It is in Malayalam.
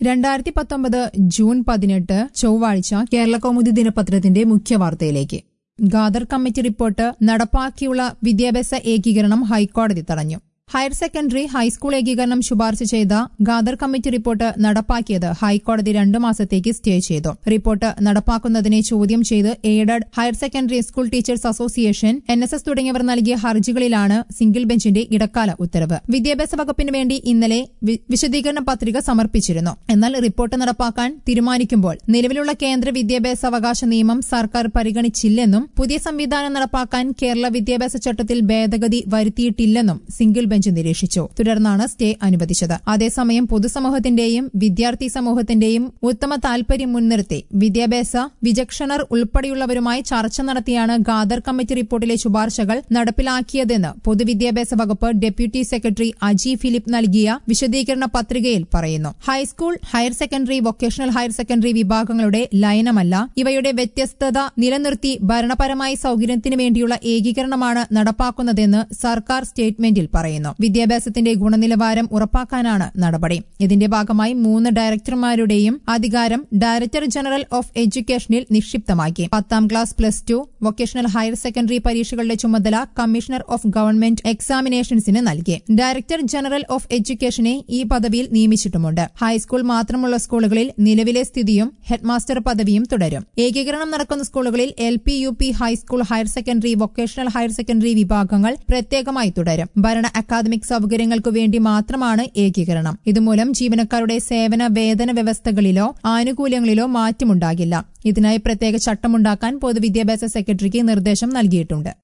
രണ്ടായിരത്തി പത്തൊമ്പത് ജൂൺ പതിനെട്ട് ചൊവ്വാഴ്ച കേരള കൗമുദി ദിനപത്രത്തിന്റെ മുഖ്യവാർത്തയിലേക്ക് ഖാദർ കമ്മിറ്റി റിപ്പോർട്ട് നടപ്പാക്കിയുള്ള വിദ്യാഭ്യാസ ഏകീകരണം ഹൈക്കോടതി തടഞ്ഞു ഹയർ സെക്കൻഡറി ഹൈസ്കൂൾ ഏകീകരണം ശുപാർശ ചെയ്ത ഖാദർ കമ്മിറ്റി റിപ്പോർട്ട് നടപ്പാക്കിയത് ഹൈക്കോടതി രണ്ടു മാസത്തേക്ക് സ്റ്റേ ചെയ്തു റിപ്പോർട്ട് നടപ്പാക്കുന്നതിനെ ചോദ്യം ചെയ്ത് aided higher secondary school teachers association N S S തുടങ്ങിയവർ നൽകിയ ഹർജികളിലാണ് സിംഗിൾ ബെഞ്ചിന്റെ ഇടക്കാല ഉത്തരവ് വിദ്യാഭ്യാസ വകുപ്പിന് വേണ്ടി ഇന്നലെ വി- വിശദീകരണ പത്രിക സമർപ്പിച്ചിരുന്നു എന്നാൽ റിപ്പോർട്ട് നടപ്പാക്കാൻ തീരുമാനിക്കുമ്പോൾ നിലവിലുള്ള കേന്ദ്ര വിദ്യാഭ്യാസ അവകാശ നിയമം സർക്കാർ പരിഗണിച്ചില്ലെന്നും പുതിയ സംവിധാനം നടപ്പാക്കാൻ കേരള വിദ്യാഭ്യാസ ചട്ടത്തിൽ ഭേദഗതി വരുത്തിയിട്ടില്ലെന്നും സിംഗിൾ ബെഞ്ച് നിരീക്ഷിച്ചു തുടർന്നാണ് സ്റ്റേ അനുവദിച്ചത് അതേസമയം പൊതുസമൂഹത്തിന്റെയും വിദ്യാർത്ഥി സമൂഹത്തിന്റെയും ഉത്തമ താൽപര്യം മുൻനിർത്തി വിദ്യാഭ്യാസ വിചക്ഷണർ ഉൾപ്പെടെയുള്ളവരുമായി ചർച്ച നടത്തിയാണ് ഖാദർ കമ്മിറ്റി റിപ്പോർട്ടിലെ ശുപാർശകൾ നടപ്പിലാക്കിയതെന്ന് പൊതുവിദ്യാഭ്യാസ വകുപ്പ് ഡെപ്യൂട്ടി സെക്രട്ടറി അജി ഫിലിപ്പ് നൽകിയ വിശദീകരണ പത്രികയിൽ പറയുന്നു high school higher secondary vocational higher secondary വിഭാഗങ്ങളുടെ ലയനമല്ല ഇവയുടെ വ്യത്യസ്തത നിലനിർത്തി ഭരണപരമായ സൌകര്യത്തിന് വേണ്ടിയുള്ള ഏകീകരണമാണ് നടപ്പാക്കുന്നതെന്ന് സർക്കാർ സ്റ്റേറ്റ്മെന്റിൽ പറയുന്നു വിദ്യാഭ്യാസത്തിന്റെ ഗുണനിലവാരം ഉറപ്പാക്കാനാണ് നടപടി ഇതിന്റെ ഭാഗമായി മൂന്ന് ഡയറക്ടർമാരുടെയും അധികാരം ഡയറക്ടർ ജനറൽ ഓഫ് എഡ്യൂക്കേഷനിൽ നിക്ഷിപ്തമാക്കി പത്താം class plus two vocational higher secondary പരീക്ഷകളുടെ ചുമതല കമ്മീഷണർ ഓഫ് ഗവൺമെന്റ് എക്സാമിനേഷൻസിന് നൽകി ഡയറക്ടർ ജനറൽ ഓഫ് എഡ്യൂക്കേഷനെ ഈ പദവിയിൽ നിയമിച്ചിട്ടുമുണ്ട് ഹൈസ്കൂൾ മാത്രമുള്ള സ്കൂളുകളിൽ നിലവിലെ സ്ഥിതിയും ഹെഡ്മാസ്റ്റർ പദവിയും തുടരും ഏകീകരണം നടക്കുന്ന സ്കൂളുകളിൽ L P U P high school higher secondary vocational higher secondary വിഭാഗങ്ങൾ പ്രത്യേകമായി തുടരും ഭരണ അക്കാദമിക് സൌകര്യങ്ങൾക്കു വേണ്ടി മാത്രമാണ് ഏകീകരണം ഇതുമൂലം ജീവനക്കാരുടെ സേവന വേതന വ്യവസ്ഥകളിലോ ആനുകൂല്യങ്ങളിലോ മാറ്റമുണ്ടാകില്ല ഇതിനായി പ്രത്യേക ചട്ടമുണ്ടാക്കാൻ പൊതുവിദ്യാഭ്യാസ സെക്രട്ടറിക്ക് നിർദ്ദേശം നൽകിയിട്ടുണ്ട്